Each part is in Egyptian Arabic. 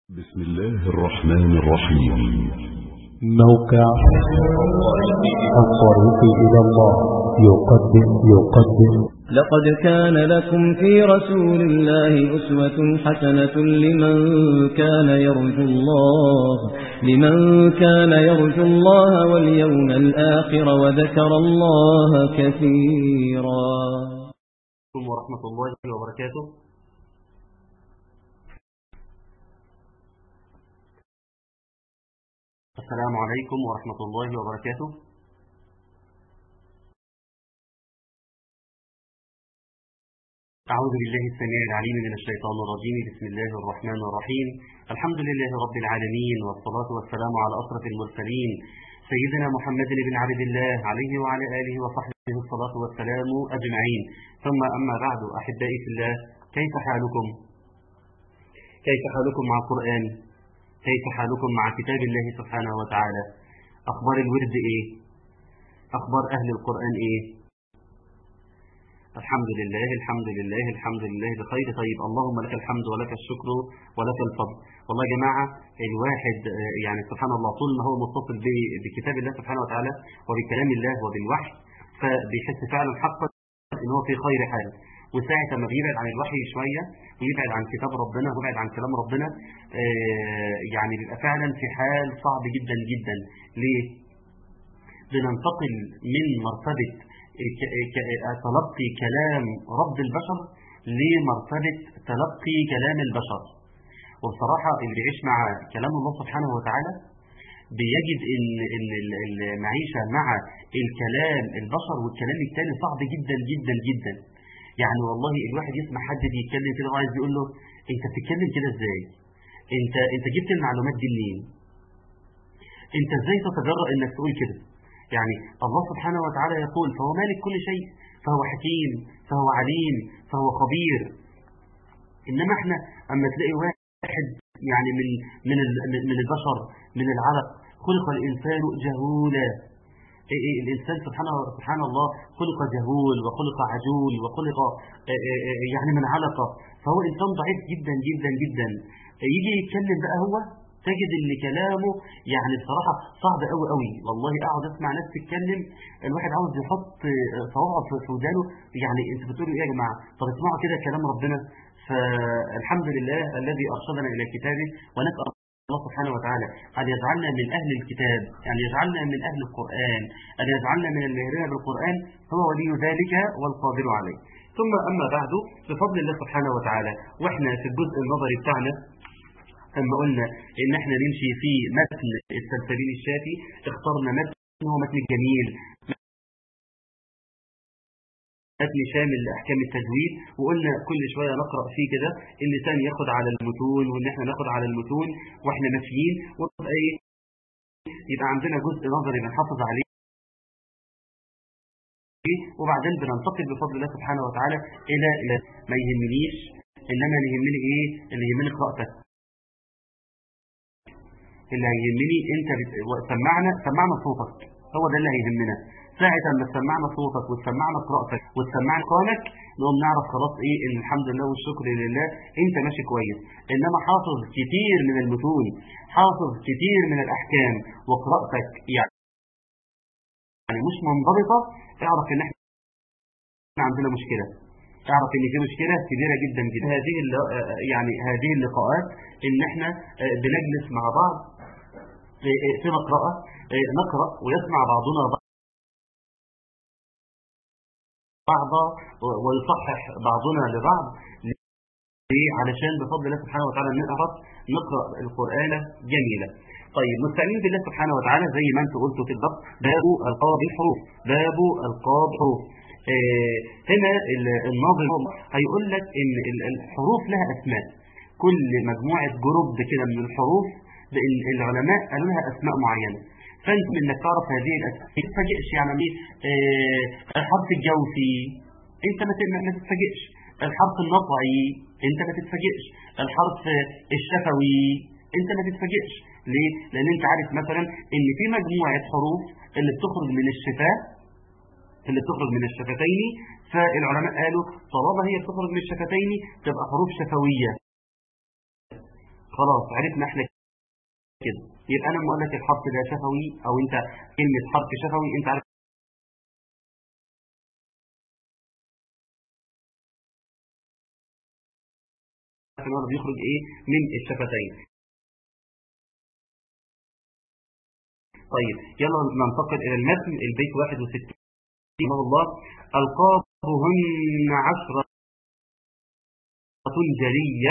بسم الله الرحمن الرحيم موقع الطريق إلى الله يقدم يقدم لقد كان لكم في رسول الله أسوة حسنة لمن كان يرجو الله لمن كان يرجو الله واليوم الآخر وذكر الله كثيرا ورحمة الله وبركاته السلام عليكم ورحمة الله وبركاته أعوذ بالله السميع العليم من الشيطان الرجيم بسم الله الرحمن الرحيم الحمد لله رب العالمين والصلاة والسلام على أشرف المرسلين سيدنا محمد بن عبد الله عليه وعلى آله وصحبه الصلاة والسلام أجمعين ثم أما بعد أحبائي في الله كيف حالكم كيف حالكم مع القرآن كيف حالكم مع كتاب الله سبحانه وتعالى أخبار الورد إيه أخبار أهل القرآن إيه الحمد لله الحمد لله الحمد لله بخير طيب اللهم لك الحمد ولك الشكر ولك الفضل والله يا جماعة الواحد يعني سبحان الله طول ما هو متصل بكتاب الله سبحانه وتعالى وبكلام الله وبالوحي فبيحس فعلا حقا ان هو في خير حال وساعة ما بيبعد عن الوحي شوية ويبعد عن كتاب ربنا ويبعد عن كلام ربنا يعني بيبقى فعلا في حال صعب جدا جدا ليه؟ بننتقل من مرتبة تلقي كلام رب البشر لمرتبة تلقي كلام البشر وبصراحة اللي بيعيش مع كلام الله سبحانه وتعالى بيجد ان ان المعيشة مع الكلام البشر والكلام التاني صعب جدا جدا جدا يعني والله الواحد يسمع حد بيتكلم كده وعايز يقول له انت بتتكلم كده ازاي انت انت جبت المعلومات دي منين انت ازاي تتجرأ انك تقول كده يعني الله سبحانه وتعالى يقول فهو مالك كل شيء فهو حكيم فهو عليم فهو خبير انما احنا اما تلاقي واحد يعني من من من البشر من العلق خلق الانسان جهولا إيه إيه الإنسان سبحانه سبحان الله خلق جهول وخلق عجول وخلق إيه يعني من علقة فهو إنسان ضعيف جدا جدا جدا يجي يتكلم بقى هو تجد ان كلامه يعني بصراحة صعب قوي قوي والله اقعد اسمع ناس تتكلم الواحد عاوز يحط صوابعه في ودانه يعني انت بتقولوا ايه يا جماعة طب اسمعوا كده كلام ربنا فالحمد لله الذي ارشدنا الى كتابه ونسأل الله سبحانه وتعالى أن يجعلنا من أهل الكتاب أن يجعلنا من أهل القرآن أن يجعلنا من المهرين بالقرآن هو ولي ذلك والقادر عليه ثم أما بعد بفضل الله سبحانه وتعالى وإحنا في الجزء النظري بتاعنا أما قلنا إن إحنا نمشي في متن السلسبيل الشافي اخترنا متن هو متن جميل متن شامل لأحكام التجويد وقلنا كل شوية نقرأ فيه كده اللسان ياخد على المتون وإن إحنا ناخد على المتون وإحنا ماشيين ويبقى إيه يبقى عندنا جزء نظري بنحافظ عليه وبعدين بننتقل بفضل الله سبحانه وتعالى إلى إلى ما يهمنيش إنما اللي يهمني إيه اللي يهمني قراءتك اللي هيهمني أنت بت... سمعنا سمعنا صوتك هو ده اللي هيهمنا ساعة ما تسمعنا صوتك وتسمعنا قراءتك وتسمعنا قولك نقوم نعرف خلاص ايه ان الحمد لله والشكر لله انت ماشي كويس انما حافظ كتير من المتون حافظ كتير من الاحكام وقراءتك يعني يعني مش منضبطة اعرف ان احنا عندنا مشكلة اعرف ان في مشكلة كبيرة جدا جدا هذه يعني هذه اللقاءات ان احنا بنجلس مع بعض في مقرأة نقرأ ويسمع بعضنا بعض بعضا ويصحح بعضنا لبعض ليه علشان بفضل الله سبحانه وتعالى نعرف نقرأ القرآن جميلة طيب مستعين بالله سبحانه وتعالى زي ما انت قلتوا في الضبط باب القاب الحروف باب القاب حروف اه هنا الناظر هيقول لك ان الحروف لها اسماء كل مجموعة جروب كده من الحروف العلماء قالوا لها اسماء معينة فانت انك تعرف هذه الاسماء ما تتفاجئش يعني ايه آه الحرف الجوفي انت ما تتفاجئش الحرف النطعي انت ما تتفاجئش الحرف الشفوي انت ما تتفاجئش ليه لان انت عارف مثلا ان في مجموعه حروف اللي بتخرج من الشفاه اللي بتخرج من الشفتين فالعلماء قالوا طالما هي بتخرج من الشفتين تبقى حروف شفويه خلاص عرفنا احنا كده يبقى انا لما اقول لك الحرف ده شفوي او انت كلمه حرف شفوي انت عارف ان هو بيخرج ايه من الشفتين طيب يلا ننتقل الى المتن البيت 61 رحمه الله القابهن عشرة جلية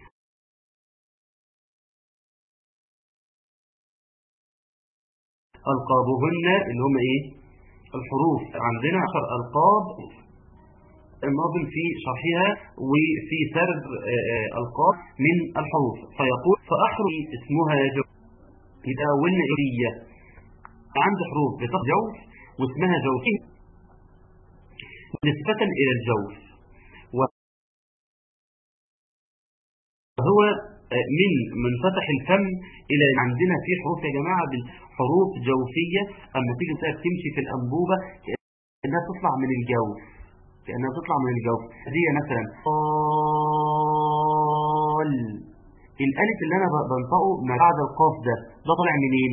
ألقابهن اللي هم إيه الحروف عندنا عشر ألقاب الناظم في شرحها وفي سرد ألقاب من الحروف فيقول فأحرف اسمها جو يبقى أولنا إيرية عند حروف بتاخد جوف واسمها جوفي نسبة إلى الجوف وهو من منفتح الفم إلى عندنا في حروف يا جماعة حروف جوفية أما تيجي تمشي في الأنبوبة كأنها تطلع من الجوف كأنها تطلع من الجوف دي مثلا قال الألف اللي أنا بنطقه ما بعد القاف ده ده طالع منين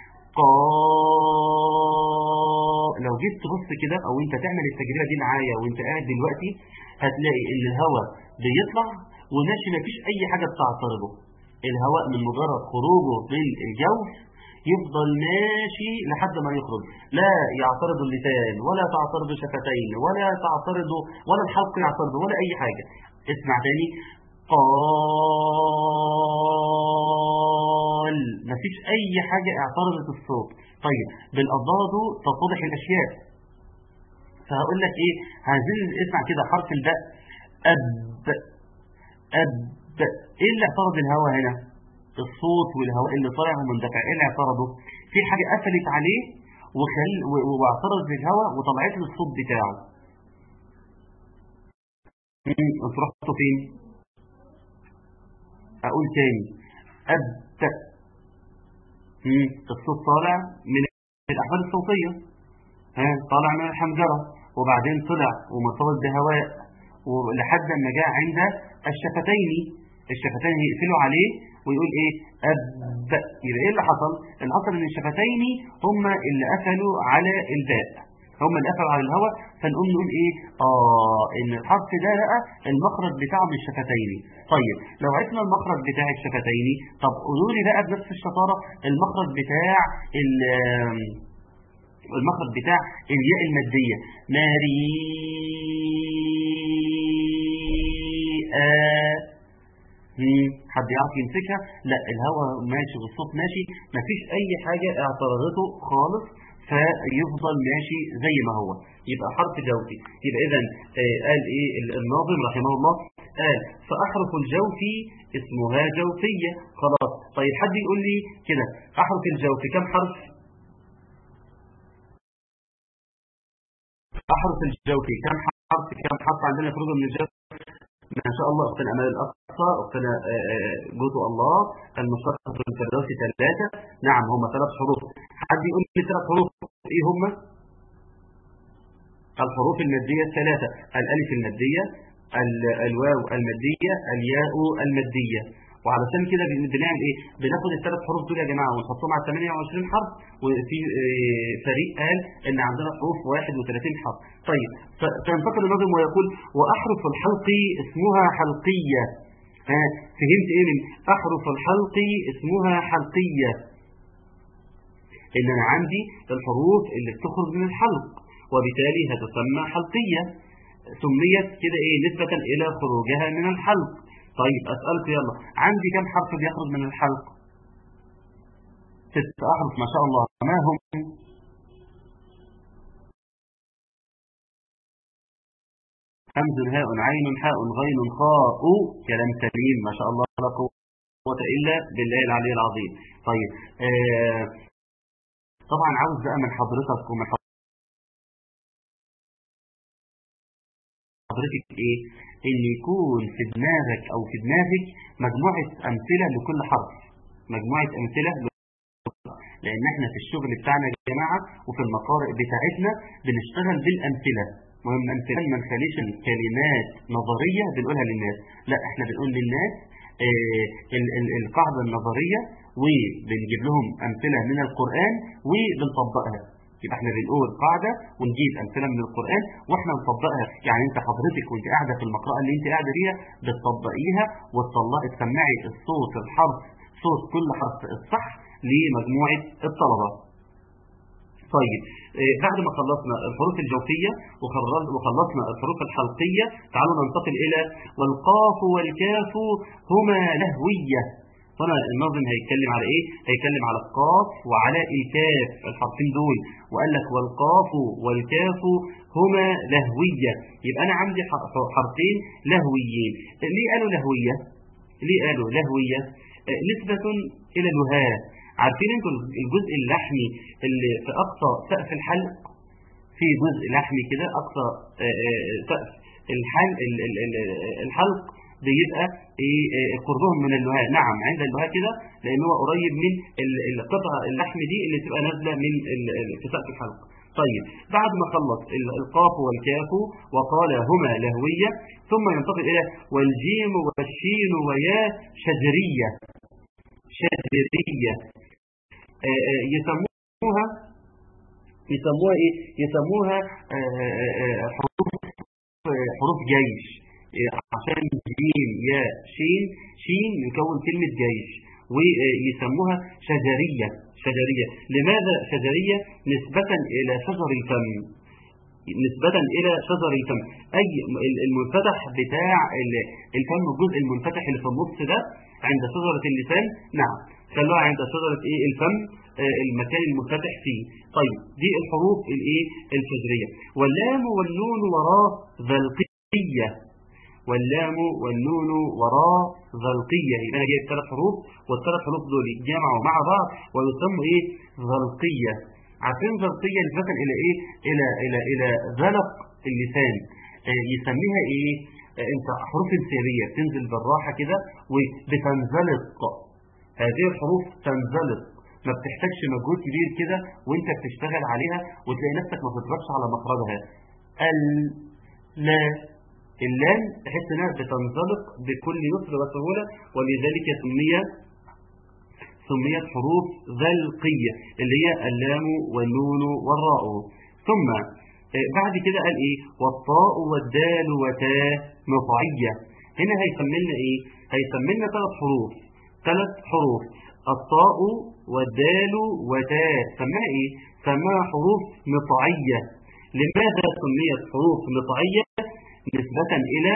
قال لو جيت تبص كده أو أنت تعمل التجربة دي معايا وأنت قاعد دلوقتي هتلاقي إن الهواء بيطلع وماشي مفيش أي حاجة بتعترضه الهواء من مجرد خروجه من الجوف يفضل ماشي لحد ما يخرج لا يعترض اللسان ولا تعترض الشفتين ولا تعترض ولا الحلق يعترض ولا أي حاجة اسمع تاني قال مفيش أي حاجة اعترضت الصوت طيب بالأضداد تتضح الأشياء فهقول لك إيه عايزين اسمع كده حرف الباء أب أب إيه اللي اعترض الهواء هنا الصوت والهواء اللي طالع ومندفع ايه اللي اعترضه في حاجة قفلت عليه وخل واعترض الهواء وطلعت له الصوت بتاعه انتوا رحتوا فين اقول تاني اب الصوت طالع من الاحوال الصوتية ها طالع من الحنجرة وبعدين طلع ومرتبط بهواء ولحد ما جاء عند الشفتين الشفتين يقفلوا عليه ويقول ايه اب يبقى ايه اللي حصل اللي حصل ان الشفتين هم اللي قفلوا على الباء هم اللي قفلوا على الهواء فنقوم نقول ايه اه ان الحرف ده بقى المخرج بتاعه من الشفتين طيب لو عرفنا المخرج بتاع الشفتين طب قولوا لي بقى بنفس الشطاره المخرج بتاع المخرج بتاع الياء الماديه ناري آه حد يعرف يمسكها لا الهواء ماشي والصوت ماشي مفيش اي حاجة اعترضته خالص فيفضل ماشي زي ما هو يبقى حرف جوفي يبقى اذا آه قال ايه الناظم رحمه الله قال فاحرف الجوفي اسمها جوفية خلاص طيب حد يقول لي كده احرف الجوفي كم حرف احرف الجوفي كم حرف كم حرف عندنا خروج من الجوف ما شاء الله اختنا امال الاقصى اختنا جزء الله المشتق في الفردوس ثلاثه نعم هم ثلاث حروف حد يقول لي ثلاث حروف ايه هم الحروف الماديه الثلاثه الالف الماديه الواو الماديه الياء الماديه وعلشان كده بنعمل ايه بناخد الثلاث حروف دول يا جماعه ونحطهم على 28 حرف وفي فريق قال ان عندنا حروف 31 حرف طيب فينتقل النظم ويقول واحرف الحلق اسمها حلقيه ها فهمت ايه من احرف الحلق اسمها حلقيه ان انا عندي الحروف اللي بتخرج من الحلق وبالتالي هتسمى حلقيه سميت كده ايه نسبه الى خروجها من الحلق طيب أسألك يلا عندي كم حرف بيخرج من الحلق ست أحرف ما شاء الله ما هم همز هاء عين حاء غين خاء كلام سليم ما شاء الله لا قوة إلا بالله العلي العظيم طيب آه طبعا عاوز بقى من حضرتك ومن حضرتك ايه ان يكون في دماغك او في دماغك مجموعة امثلة لكل حرف مجموعة امثلة لان احنا في الشغل بتاعنا يا جماعة وفي المقارئ بتاعتنا بنشتغل بالامثلة مهم امثلة ما نخليش كلمات نظرية بنقولها للناس لا احنا بنقول للناس القاعدة النظرية وبنجيب لهم أمثلة من القرآن وبنطبقها يبقى احنا بنقول قاعدة ونجيب أمثلة من القرآن واحنا نطبقها يعني انت حضرتك وانت قاعدة في المقرأة اللي انت قاعدة فيها بتطبقيها وتطلعي تسمعي الصوت الحرف صوت كل حرف الصح لمجموعة الطلبة طيب بعد ما خلصنا الحروف الجوفية وخلصنا الحروف الحلقية تعالوا ننتقل إلى والقاف والكاف هما لهوية طبعا الناظم هيتكلم على ايه هيتكلم على القاف وعلى الكاف الحرفين دول وقال لك والقاف والكاف هما لهوية يبقى انا عندي حرفين لهويين ليه قالوا لهوية ليه قالوا لهوية نسبة الى الوهاة عارفين انتوا الجزء اللحمي اللي في اقصى سقف الحلق في جزء لحمي كده اقصى سقف الحلق الحلق بيبقى ايه قربهم من اللهاء نعم عند اللهاء كده لان هو قريب من القطعه اللحم دي اللي تبقى نازله من في سقف الحلق طيب بعد ما خلص القاف والكاف وقال هما لهويه ثم ينتقل الى والجيم والشين ويا شجريه شجريه يسموها يسموها ايه يسموها حروف حروف جيش عشان جيم يا شين شين يكون كلمة جيش ويسموها شجرية شجرية لماذا شجرية نسبة إلى شجر الفم نسبة إلى شجر الفم أي المنفتح بتاع الفم الجزء المنفتح اللي في النص ده عند شجرة اللسان نعم خلوها عند شجرة إيه الفم المكان المنفتح فيه طيب دي الحروف الايه الشجرية واللام والنون وراء ذلقية واللام والنون وراء ذلقية يبقى انا جايب ثلاث حروف والثلاث حروف دول يتجمعوا مع بعض ويسموا ايه ذلقية عارفين ذلقية نسبة الى ايه الى الى الى ذلق اللسان آه يسميها ايه آه انت حروف انسيابية بتنزل بالراحة كده وبتنزلق هذه الحروف تنزلق ما بتحتاجش مجهود كبير كده وانت بتشتغل عليها وتلاقي نفسك ما بتضربش على مخرجها ال لا اللام تحس انها بتنطلق بكل يسر وسهوله ولذلك سمي سميت حروف ذلقية اللي هي اللام والنون والراء ثم بعد كده قال ايه والطاء والدال وتاء مطعية هنا هيسملنا ايه هيسملنا ثلاث حروف ثلاث حروف الطاء والدال وتاء سماها ايه سماها حروف مطعية لماذا سميت حروف مطعية نسبة إلى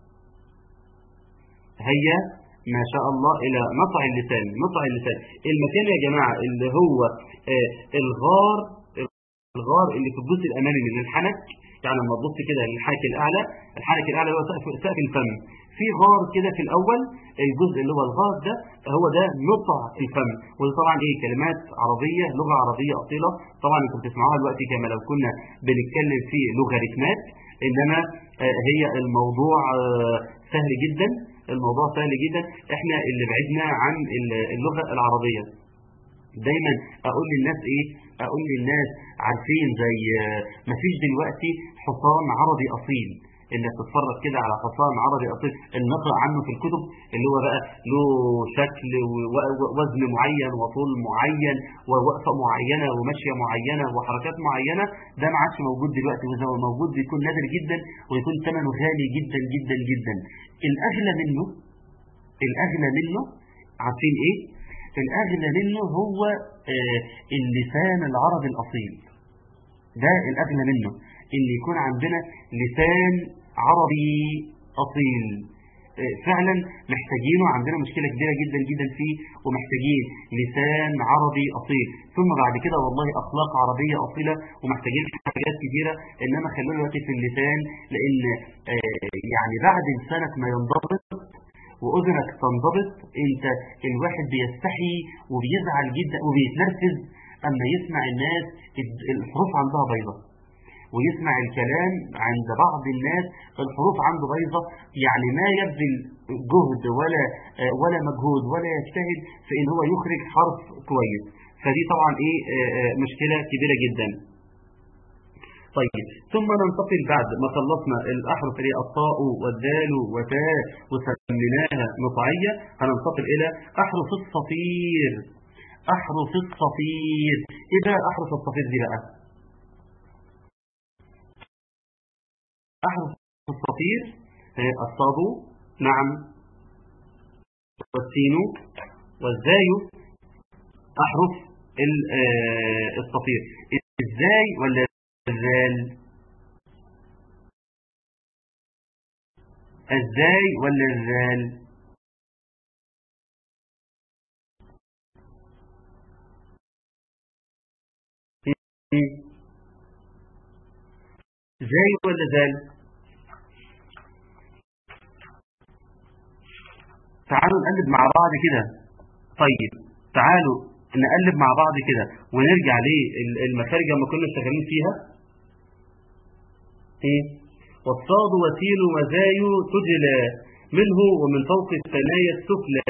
هي ما شاء الله إلى مطع اللسان مطع اللسان المكان يا جماعة اللي هو آه الغار الغار اللي في الجزء الأمامي من الحنك يعني لما تبص كده للحنك الأعلى الحنك الأعلى هو سقف سقف الفم في غار كده في الأول الجزء اللي هو الغار ده هو ده مطع الفم وده طبعا ايه كلمات عربية لغة عربية أصيلة طبعا انتم بتسمعوها دلوقتي كما لو كنا بنتكلم في لوغاريتمات انما هي الموضوع سهل جدا الموضوع سهل جدا احنا اللي بعدنا عن اللغة العربية دايما اقول للناس ايه اقول للناس عارفين زي مفيش دلوقتي حصان عربي اصيل انك تتفرج كده على حصان عربي اصيل اللي نقرا عنه في الكتب اللي هو بقى له شكل ووزن معين وطول معين ووقفه معينه ومشيه معينه وحركات معينه ده ما عادش موجود دلوقتي واذا هو موجود بيكون نادر جدا ويكون ثمنه غالي جدا جدا جدا الاغلى منه الاغلى منه عارفين ايه الاغلى منه هو آه اللسان العربي الاصيل ده الاغلى منه ان يكون عندنا لسان عربي اصيل فعلا محتاجينه عندنا مشكلة كبيرة جدا جدا فيه ومحتاجين لسان عربي أصيل ثم بعد كده والله أخلاق عربية أصيلة ومحتاجين حاجات كبيرة إنما خلونا دلوقتي في اللسان لأن يعني بعد لسانك ما ينضبط وأذنك تنضبط أنت الواحد بيستحي وبيزعل جدا وبيتنرفز أما يسمع الناس الحروف عندها بيضة ويسمع الكلام عند بعض الناس الحروف عنده بيضة يعني ما يبذل جهد ولا ولا مجهود ولا يجتهد في ان هو يخرج حرف كويس فدي طبعا ايه مشكلة كبيرة جدا طيب ثم ننتقل بعد ما خلصنا الأحرف اللي هي الطاء والدال وتاء وسميناها نطعية هننتقل إلى أحرف الصفير أحرف الصفير إيه بقى أحرف الصفير دي بقى أحرف الصفير هي الصاد نعم والسين والزاي أحرف الصفير الزاي ولا الزال الزاي ولا الزال زاي ولا زال تعالوا نقلب مع بعض كده طيب تعالوا نقلب مع بعض كده ونرجع للمخارج لما كنا شغالين فيها ايه والصاد وسين وزاي تجلى منه ومن فوق الثنايا السفلى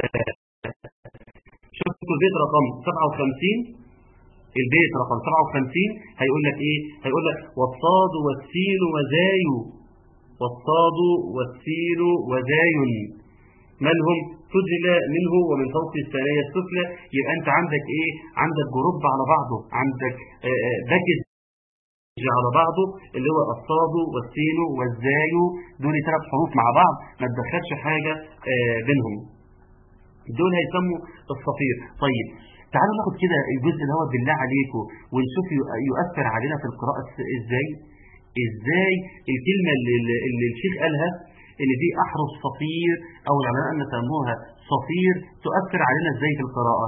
شفتوا البيت رقم 57 البيت رقم 57 هيقول لك ايه هيقول لك والصاد والسين وزاي والصاد والسين وزاي مالهم تجلى منه ومن فوق الثنايا السفلى يبقى انت عندك ايه عندك جروب على بعضه عندك باكج على بعضه اللي هو الصاد والسين والزاي دول ثلاث حروف مع بعض ما تدخلش حاجة بينهم دول هيسموا الصفير طيب تعالوا ناخد كده الجزء اللي هو بالله عليكم ونشوف يؤثر علينا في القراءة ازاي ازاي الكلمة اللي, اللي الشيخ قالها ان دي احرف صفير او العلماء سموها صفير تؤثر علينا ازاي في القراءة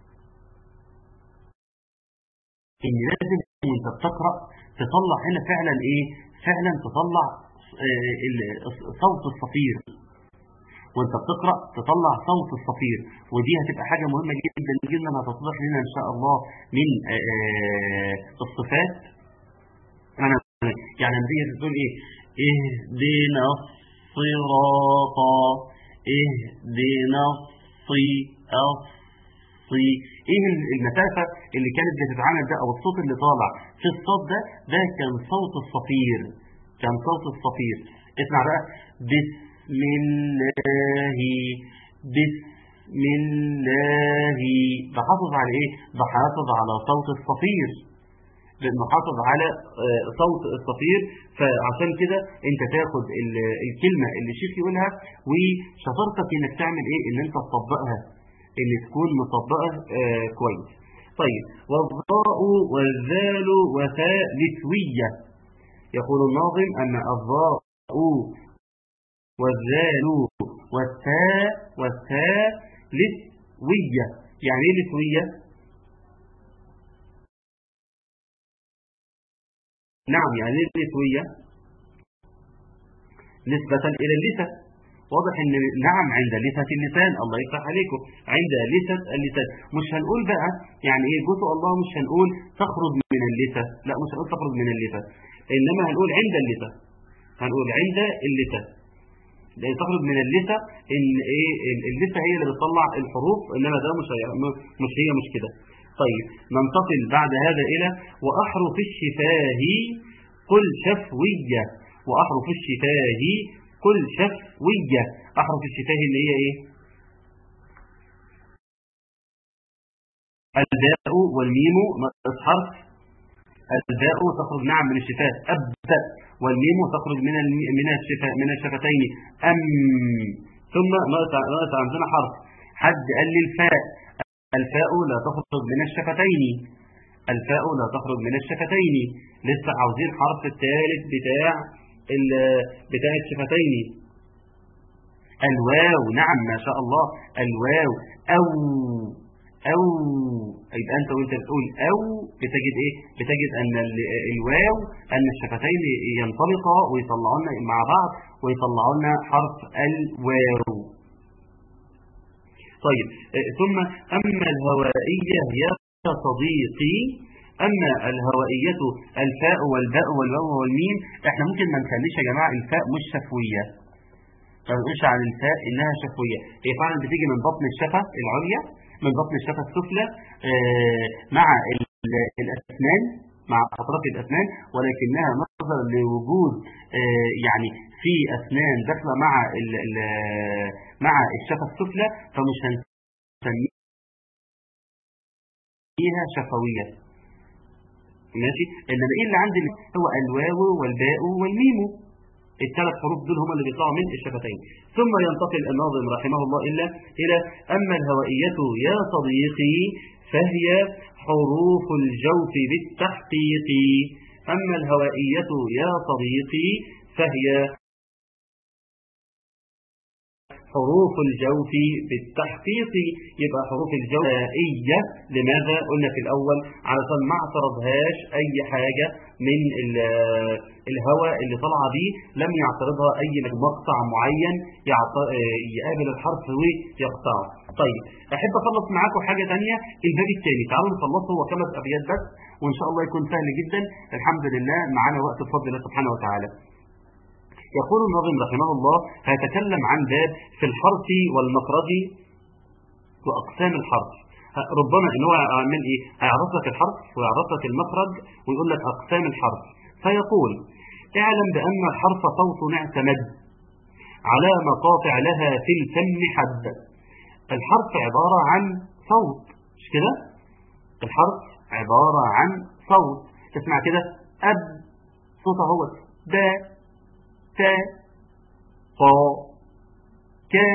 ان لازم وانت بتقرأ تطلع هنا فعلا ايه فعلا تطلع صوت الصفير وانت بتقرأ تطلع صوت الصفير ودي هتبقى حاجة مهمة جدا جدا هتتضح لنا ان شاء الله من الصفات انا يعني لما تيجي تقول ايه اهدنا الصراط اهدنا الصي الصي ايه المسافة اللي كانت بتتعامل ده او الصوت اللي طالع في الصوت ده ده كان صوت الصفير كان صوت الصفير اسمع بقى بسم الله بسم الله بحافظ على ايه بحافظ على صوت الصفير لانه حافظ على صوت الصفير فعشان كده انت تاخد الكلمة اللي الشيخ يقولها وشطارتك انك تعمل ايه ان انت تطبقها ان تكون مطبقة آه كويس طيب والضاء والذال وثاء لثوية يقول الناظم ان الضاء والذال والتاء والتاء لثوية يعني ايه لثوية نعم يعني ايه لثوية نسبة الى اللسان واضح ان نعم عند لثة اللسان الله يفتح عليكم عند لثة اللسان مش هنقول بقى يعني ايه جزء الله مش هنقول تخرج من اللثة لا مش هنقول تخرج من اللثة انما هنقول عند اللثة هنقول عند اللثة لان تخرج من اللثة ان ايه اللثة هي اللي بتطلع الحروف انما ده مش هي مش هي مش كده طيب ننتقل بعد هذا الى واحرف الشفاه قل شفوية واحرف الشفاه قل شفوية أحرف الشفاه اللي هي إيه الباء والميم ناقص حرف الباء تخرج نعم من الشفاه أبدأ والميم تخرج من من الشفاه من الشفتين أم ثم ناقص عندنا حرف حد قال لي الفاء الفاء لا تخرج من الشفتين الفاء لا تخرج من الشفتين لسه عاوزين حرف الثالث بتاع بتاع الشفتين الواو نعم ما شاء الله الواو أو أو يبقى أنت وأنت بتقول أو بتجد إيه بتجد أن الواو أن الشفتين ينطلقا ويطلعون مع بعض ويطلعون حرف الواو طيب ثم أما الهوائية يا صديقي أما الهوائية الفاء والباء والواو والميم احنا ممكن ما نخليش يا جماعة الفاء مش شفوية ما نقولش عن الفاء إنها شفوية هي فعلا بتيجي من بطن الشفة العليا من بطن الشفة السفلى اه مع الأسنان مع أطراف الأسنان ولكنها نظرا لوجود آه، يعني في أسنان داخلة مع ال ال مع الشفة السفلى فمش هنسميها شفوية ماشي إنما إيه اللي عندي هو الواو والباء والميم الثلاث حروف دول هم اللي بيطلعوا من الشفتين ثم ينتقل الناظم رحمه الله إلا إلى أما الهوائية يا صديقي فهي حروف الجوف بالتحقيق أما الهوائية يا صديقي فهي حروف الجوف بالتحقيق يبقى حروف الجوفية لماذا قلنا في الأول علشان ما اعترضهاش أي حاجة من ال- الهواء اللي طالعه بيه لم يعترضها أي مقطع معين يعت- يقابل الحرف ويقطعه طيب أحب أخلص معاكم حاجة تانية الباب الثاني تعالوا نخلصه هو خمس أبيات بس وإن شاء الله يكون سهل جدا الحمد لله معانا وقت بفضل الله سبحانه وتعالى يقول الناظم رحمه الله هيتكلم عن باب في الحرف والمخرج وأقسام الحرف ربما ان هو يعمل ايه هيعرف لك الحرف ويعرف لك المخرج ويقول لك اقسام الحرف فيقول اعلم بان الحرف صوت اعتمد على مقاطع لها في الفم حد الحرف عبارة عن صوت مش كده الحرف عبارة عن صوت اسمع كده أب صوته هو دا تا قا كا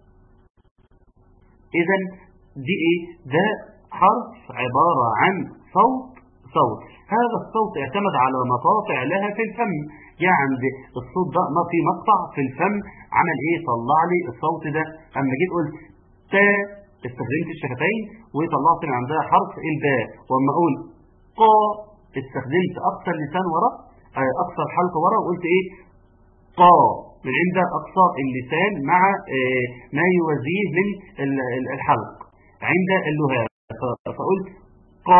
إذا دي إيه ده حرف عبارة عن صوت صوت هذا الصوت يعتمد على مقاطع لها في الفم يعني الصوت ده ما في مقطع في الفم عمل ايه طلع لي الصوت ده اما جيت قلت تا استخدمت الشفتين وطلعت من عندها حرف الباء واما اقول قا استخدمت اقصى اللسان ورا آه، اقصى الحلق ورا وقلت ايه قا من عند اقصى اللسان مع آه، ما يوازيه من ال- ال- الحلق عند اللهاب ف- فقلت قا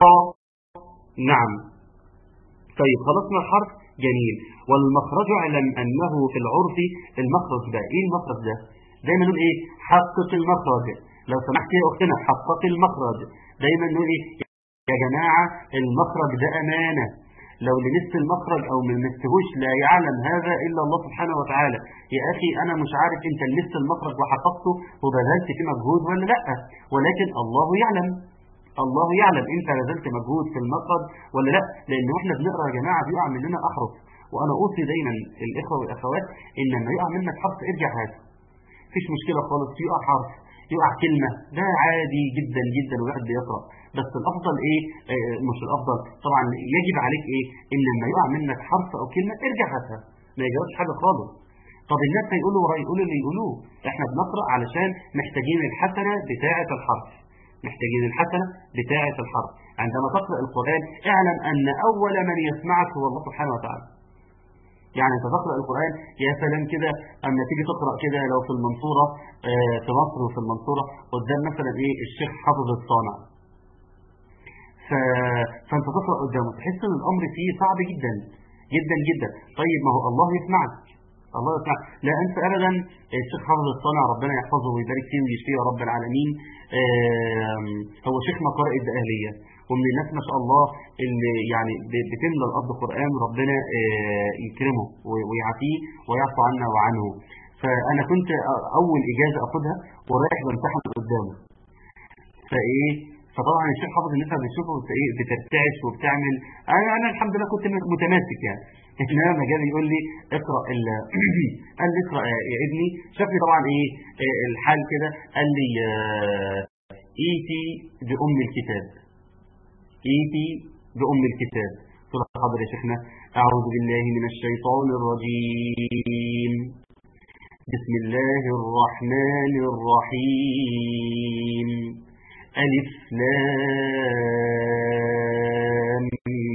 نعم طيب خلصنا الحرف جميل والمخرج اعلم انه في العرف المخرج ده ايه المخرج ده دايما نقول ايه حقق المخرج لو سمحت يا اختنا حقق المخرج دايما نقول ايه يا جماعه المخرج ده امانه لو لمست المخرج او ما لمستهوش لا يعلم هذا الا الله سبحانه وتعالى يا اخي انا مش عارف انت لمست المخرج وحققته وبذلت فيه مجهود ولا لا ولكن الله يعلم الله يعلم انت بذلت مجهود في المخرج ولا لا لان احنا بنقرا يا جماعه بيقع مننا احرف وانا اوصي دايما الاخوه والاخوات ان لما يقع منك حرف ارجع هاته مفيش مشكله خالص يقع حرف يقع كلمه ده عادي جدا جدا الواحد بيقرا بس الافضل ايه آه مش الافضل طبعا يجب عليك ايه ان لما يقع منك حرف او كلمه ارجع هاتها ما يجراش حاجه خالص طب الناس هيقولوا ورا يقولوا اللي يقولوه احنا بنقرا علشان محتاجين الحسنه بتاعه الحرف محتاجين الحسنة بتاعة الحرف عندما تقرأ القرآن اعلم أن أول من يسمعك هو الله سبحانه وتعالى يعني انت تقرأ القرآن يا سلام كده اما تيجي تقرأ كده لو في المنصورة آه، في مصر وفي المنصورة قدام مثلا ايه الشيخ حافظ الصانع ف... فانت تقرأ قدامه تحس ان الامر فيه صعب جدا جدا جدا طيب ما هو الله يسمعك الله يسمعك لا انسى ابدا الشيخ حافظ الصانع ربنا يحفظه ويبارك فيه ويشفيه يا رب العالمين آم، هو شيخ مقارئ الدقهلية ومن الناس ما شاء الله اللي يعني ب- بتملى الارض قرآن ربنا آه، يكرمه و- ويعافيه ويعفو عنا وعنه فانا كنت أ- اول اجازه اخدها ورايح بمتحن قدامه فايه فطبعا الشيخ حافظ الناس لما بتشوفه بت- إيه بترتعش وبتعمل انا انا الحمد لله كنت متماسك يعني انما لما جه يقول لي اقرا ال... قال لي اقرا يا ابني شافني طبعا ايه آه، الحال كده قال لي آه، ايتي بام الكتاب ايتي بام الكتاب قلت له حاضر يا شيخنا اعوذ بالله من الشيطان الرجيم بسم الله الرحمن الرحيم ألف لام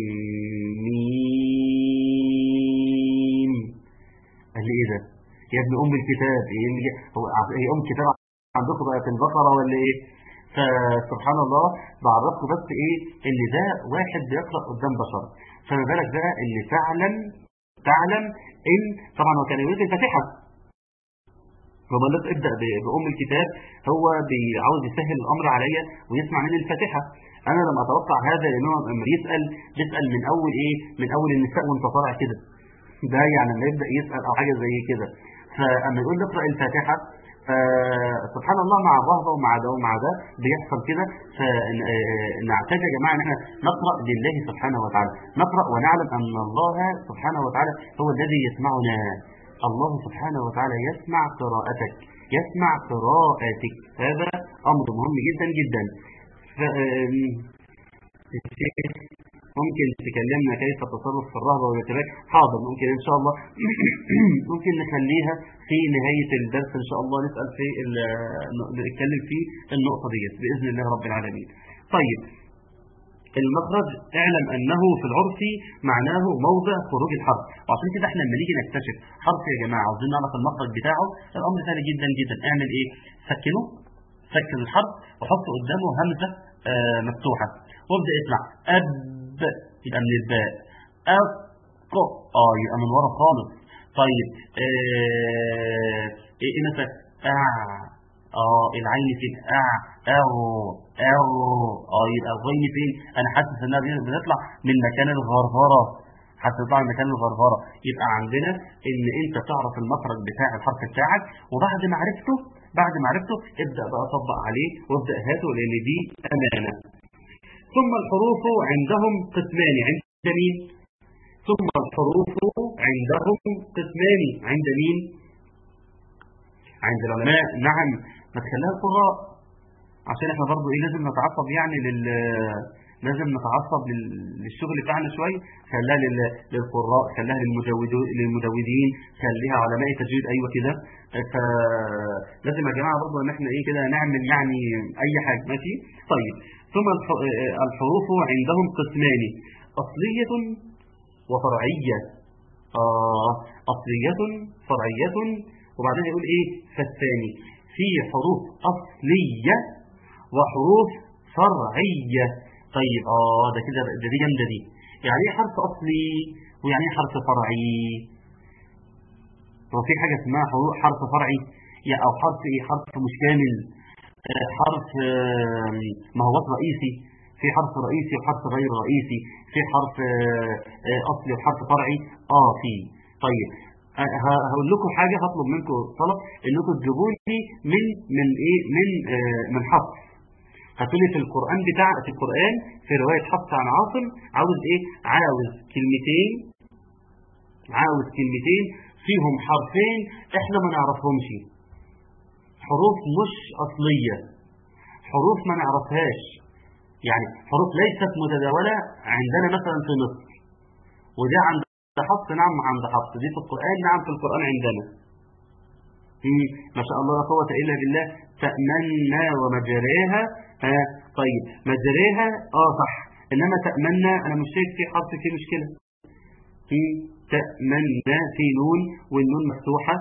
ميم قال لي ايه ده يا ابن ام الكتاب ايه اللي هو هي ام الكتاب عندكم بقى في البقره ولا ايه فسبحان الله بعرفكم بس ايه ان ده واحد بيقرا قدام بشر فما بالك بقى ان تعلم تعلم ان طبعا هو كان يريد الفاتحه لما الناس ابدا ب- بام الكتاب هو بيعاوز يسهل الامر عليا ويسمع مني الفاتحه انا لما اتوقع هذا لان هو لما بيسال بيسال من اول ايه من اول النساء وانت طالع كده ده يعني لما يبدا يسال او حاجه زي كده فاما يقول لي اقرا الفاتحه فسبحان الله مع الرهبه ومع ده ومع ده بيحصل كده فنعتاد يا جماعه ان احنا نقرا لله سبحانه وتعالى نقرا ونعلم ان الله سبحانه وتعالى هو الذي يسمعنا الله سبحانه وتعالى يسمع قراءتك يسمع قراءتك هذا امر مهم جدا جدا ف... الشيخ ممكن تكلمنا كيف التصرف في الرهبة والارتباك حاضر ممكن إن شاء الله ممكن نخليها في نهاية الدرس إن شاء الله نسأل في ال- نتكلم في النقطة ديت بإذن الله رب العالمين طيب المخرج اعلم انه في العرف معناه موضع خروج الحرف وعشان كده احنا لما نيجي نكتشف حرف يا جماعه عاوزين نعرف المخرج بتاعه الامر سهل جدا جدا اعمل ايه سكنه سكن الحرف وحط قدامه همزه آه مفتوحه وابدا اسمع اب يبقى من الباء أق اه يبقى من ورا خالص طيب آه ايه إيه مثلا اه اه العين فين اه او او اه يبقى الغين فين انا حاسس انها بتطلع من مكان الغرغره حتى تطلع من مكان الغرغره يبقى عندنا ان انت تعرف المخرج بتاع الحرف بتاعك وبعد ما عرفته بعد ما عرفته ابدا بقى طبق عليه وابدا هاته لان دي امانه ثم الحروف عندهم قسمان عند مين ثم الحروف عندهم قسمان عند مين عند العلماء نعم ما تخليها القراء عشان احنا برضو ايه لازم نتعصب يعني لل لازم نتعصب لل- للشغل بتاعنا شويه خليها لل- للقراء خليها للمجودو- للمجودين خليها علماء تجويد ايوه كده فلازم يا جماعه برضو ان احنا ايه كده نعمل يعني اي حاجه ماشي طيب ثم الح- الحروف عندهم قسمان اصليه وفرعيه آه أصلية فرعية وبعدين يقول إيه فالثاني في حروف أصلية وحروف فرعية طيب آه ده كده ده دي جامدة دي يعني إيه حرف أصلي ويعني إيه حرف فرعي هو في حاجة اسمها حروف حرف فرعي يعني أو حرف إيه حرف مش كامل آه، حرف آه، ما هو رئيسي في حرف رئيسي وحرف غير رئيسي في حرف آه، آه، اصلي وحرف فرعي اه في طيب آه، ه- هقول لكم حاجه هطلب منكم طلب انكم تجيبوا لي من من ايه من آه، من حفص هاتوا لي في القران بتاع في القران في روايه حفص عن عاصم عاوز ايه عاوز كلمتين عاوز كلمتين فيهم حرفين احنا ما نعرفهمش حروف مش اصليه حروف ما نعرفهاش يعني حروف ليست متداولة عندنا مثلا في مصر وده عند حفص نعم عند حفص دي في القرآن نعم في القرآن عندنا مم، ما شاء الله لا قوة إلا بالله تأمنا ومجريها ها طيب مجريها اه صح إنما تأمنا أنا مش شايف في حرف فيه مشكلة مم، تأمنا في نون والنون مفتوحة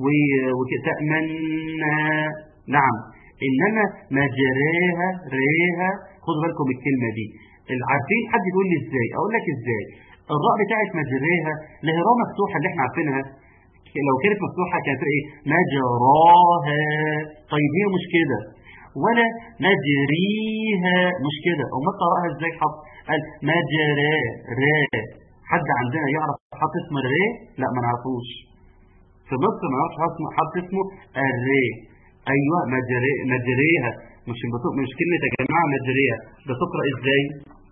وتأمنا نعم إنما مجريها ريها خدوا بالكم من الكلمة دي عارفين حد يقول لي ازاي اقول لك ازاي الراء بتاعت مجريها اللي هي راء مفتوحه اللي احنا عارفينها لو كانت مفتوحه كانت ايه مجراها طيب هي مش كده ولا نجريها مش كده امال قراها ازاي حط قال مجرى را حد عندنا يعرف حط اسم الري لا ما نعرفوش في مصر ما نعرفش حط اسمه حط اسمه الري ايوه مجري مجريها مش بتق... مش كلمة يا جماعة مجرية بتقرأ ازاي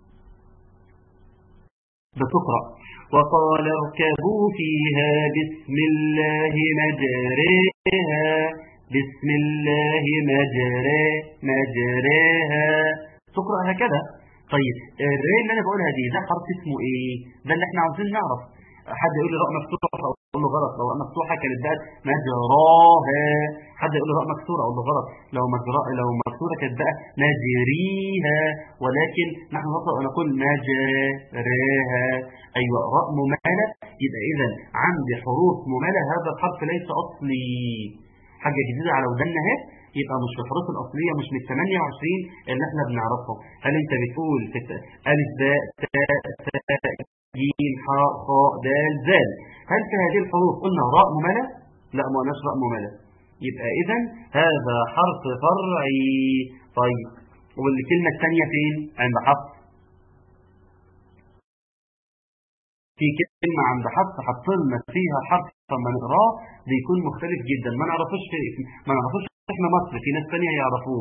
بتقرأ وقال اركبوا فيها بسم الله مجريها بسم الله مجري مجريها تقرأ هكذا طيب الري اللي انا بقولها دي ده حرف اسمه ايه ده اللي احنا عاوزين نعرف حد يقول لي راء مفتوحه اقول له غلط لو راء مفتوحه كانت بقت مجراها حد يقول لي راء مكسوره اقول له غلط لو مجرا لو مكسوره كانت بقى مجريها ولكن نحن نقرا ونقول مجراها ايوه راء مماله يبقى اذا عندي حروف مماله هذا الحرف ليس اصلي حاجه جديده على ودنا اهي يبقى مش في الحروف الاصليه مش من 28 اللي احنا بنعرفهم هل انت بتقول في الت- الف باء تاء تاء جيم حاء خاء دال زال هل في هذه الحروف قلنا راء مملة لا ما قلناش راء مملة يبقى إذا هذا حرف فرعي طيب والكلمة الثانية فين عند حفص في كلمة عند حفص حط لنا فيها حرف لما نقراه بيكون مختلف جدا ما نعرفوش في ما نعرفوش احنا مصر في ناس ثانيه يعرفوه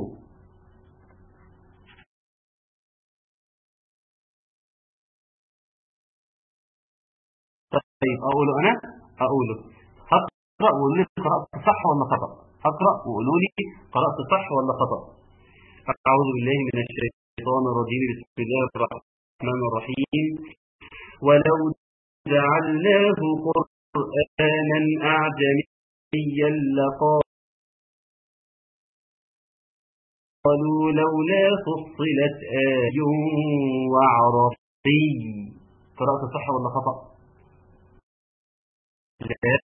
طيب اقوله انا اقوله هقرا وقولوا لي قرات صح ولا خطا هقرا وقولوا لي قرات صح ولا خطا اعوذ بالله من الشيطان الرجيم بسم الله الرحمن الرحيم ولو جعلناه قرانا اعجميا لقالوا لولا فصلت آي وعرفي قرأت صح ولا خطأ لا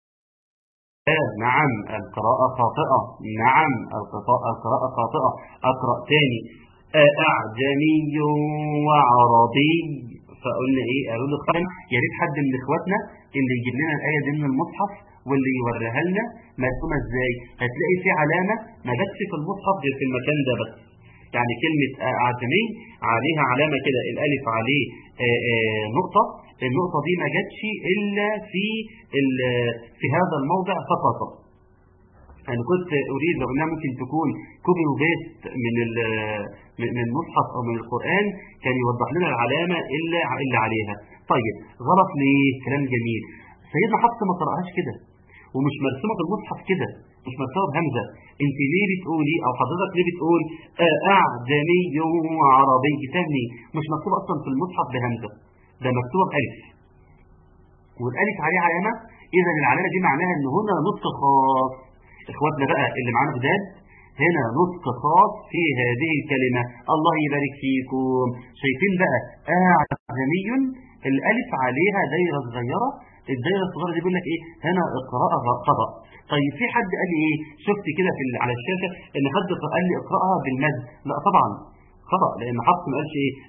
نعم القراءة خاطئة نعم القراءة خاطئة أقرأ تاني أعجمي وعربي فقلنا ايه قالوا له خيرا يا ريت حد من اخواتنا اللي يجيب لنا الايه دي من المصحف واللي يوريها لنا مرسومه ازاي هتلاقي في علامه ما جاتش في المصحف غير في المكان ده بس يعني كلمه اعجمي عليها علامه كده الالف عليه آآ آآ نقطه النقطه دي ما جاتش الا في في هذا الموضع فقط انا كنت اريد لو انها ممكن تكون كوبي وبيست من من المصحف او من القران كان يوضح لنا العلامه الا اللي عليها طيب غلط ليه كلام جميل سيدنا حفص ما قراهاش كده ومش مرسومه في المصحف كده مش مرسومه بهمزه انت ليه بتقولي او حضرتك ليه بتقول اعجمي وعربي تاني مش مكتوب اصلا في المصحف بهمزه ده مكتوب الف والالف عليه علامه اذا العلامه دي معناها ان هنا نطق خاص اخواتنا بقى اللي معانا جداد هنا نطق خاص في هذه الكلمة الله يبارك فيكم شايفين بقى أعجمي الألف عليها دايرة صغيرة الدايرة الصغيرة دي بيقول لك إيه هنا القراءة خطأ طيب في حد قال لي إيه شفت كده في على الشاشة إن حد قال لي اقرأها بالمد لا طبعا خطأ لأن حفص ما قالش إيه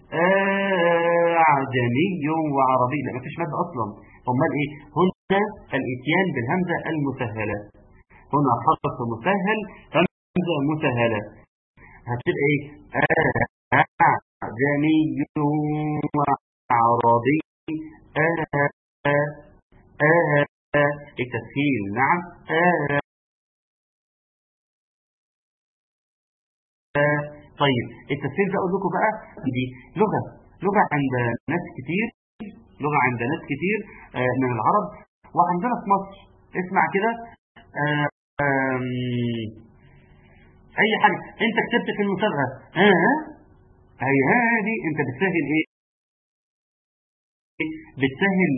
أعجمي وعربي لا ما فيش مد أصلا أمال إيه هنا الإتيان بالهمزة المسهلة هنا حرف مسهل همزة مسهلة هتبقى ايه أعجمي وعربي التسهيل نعم طيب التسهيل ده اقول لكم بقى دي لغة لغة عند ناس كتير لغة عند ناس كتير من العرب وعندنا في مصر اسمع كده اي حاجة انت كتبت في المسابقة ها هي هذه انت بتسهل ايه بتسهل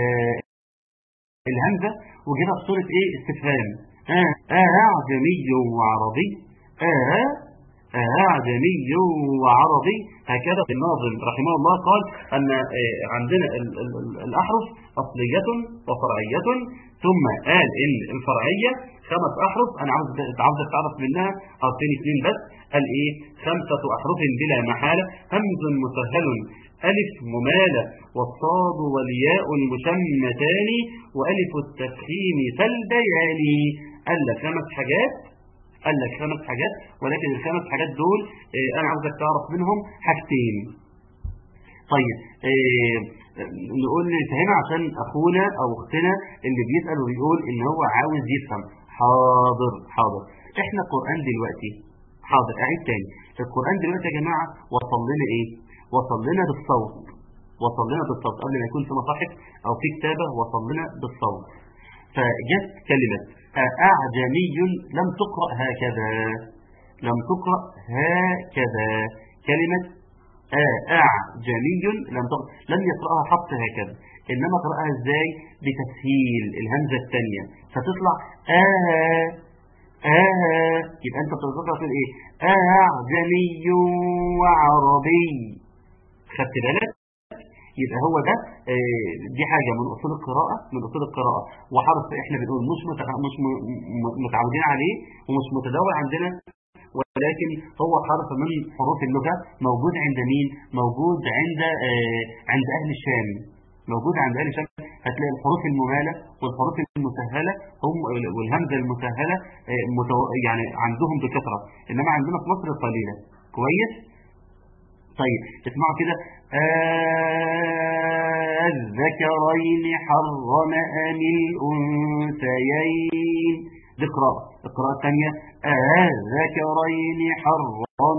الهمزة وجيبها بصورة ايه استفهام اه اعجمي وعربي اه اعجمي وعربي هكذا الناظم رحمه الله قال ان عندنا الاحرف اصلية وفرعية ثم قال ان الفرعية خمس احرف انا عاوز عاوزك تعرف منها حرفين اثنين بس قال ايه خمسة احرف بلا محالة همز مسهل الف ممالة والصاد والياء المشمتان والف التفخيم فالبيان قال لك خمس حاجات قال لك خمس حاجات ولكن الخمس حاجات دول اه انا عاوزك تعرف منهم حاجتين طيب اه نقول نفهمها عشان اخونا او اختنا اللي بيسال وبيقول ان هو عاوز يفهم حاضر حاضر احنا القران دلوقتي حاضر اعيد تاني القران دلوقتي يا جماعه وصل لنا ايه وصل لنا بالصوت وصل لنا بالصوت قبل ما يكون في مصاحف او في كتابه وصل لنا بالصوت فجت كلمه اعجمي لم تقرا هكذا لم تقرا هكذا كلمه أعجمي لم تقرأ لم يقرأها حفص هكذا إنما قرأها إزاي بتسهيل الهمزة الثانية فتطلع آه آه يبقى أنت بتقرأ تقول إيه أعجمي وعربي خدت بالك يبقى هو ده آه دي حاجة من أصول القراءة من أصول القراءة وحرف إحنا بنقول مش مش متعودين عليه ومش متداول عندنا ولكن هو حرف من حروف اللغة موجود عند مين موجود عند آه عند أهل الشام موجود عند أهل الشام هتلاقي الحروف الممالة والحروف المسهلة هم والهمزة المسهلة آه، متو- يعني عندهم بكثرة إنما عندنا في مصر قليلة كويس طيب اسمعوا كده الذكرين حرم أم الأنثيين دي قراءة القراءة الثانية الذكرين حرم أم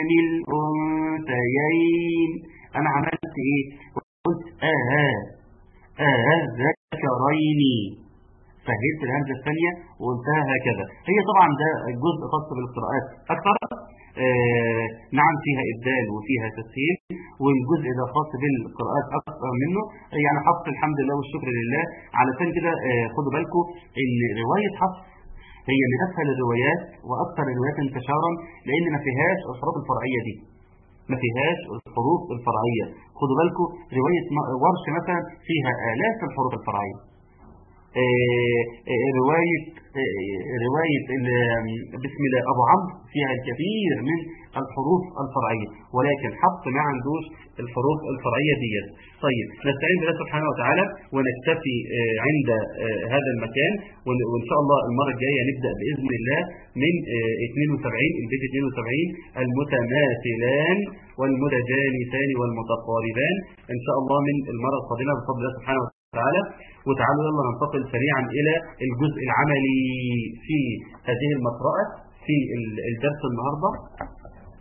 الأنثيين أنا عملت إيه قلت آه آه الذكرين فهمت الهمزة الثانية وقلتها هكذا هي طبعا ده جزء خاص بالقراءات أكثر آه نعم فيها إبدال وفيها تسهيل والجزء ده خاص بالقراءات أكثر منه يعني حفظ الحمد لله والشكر لله علشان كده آه خدوا بالكم إن رواية حفظ هي من أسهل الروايات وأكثر الروايات انتشارا لأن ما فيهاش الحروف الفرعية دي ما فيهاش الحروف الفرعية خدوا بالكم رواية م- ورش مثلا فيها آلاف الحروف الفرعية آه، آه، رواية آه، رواية ال- بسم الله أبو عمرو فيها الكثير من الحروف الفرعية ولكن حفص ما عندوش الحروف الفرعية دي طيب نستعين بالله سبحانه وتعالى ونكتفي آه، عند آه، هذا المكان ون- وإن شاء الله المرة الجاية نبدأ بإذن الله من آه، 72 البيت 72 المتماثلان والمتجانسان والمتقاربان إن شاء الله من المرة القادمة بفضل الله سبحانه وتعالى تعالى وتعالوا يلا ننتقل سريعا إلى الجزء العملي في هذه المقرأة في ال- الدرس النهاردة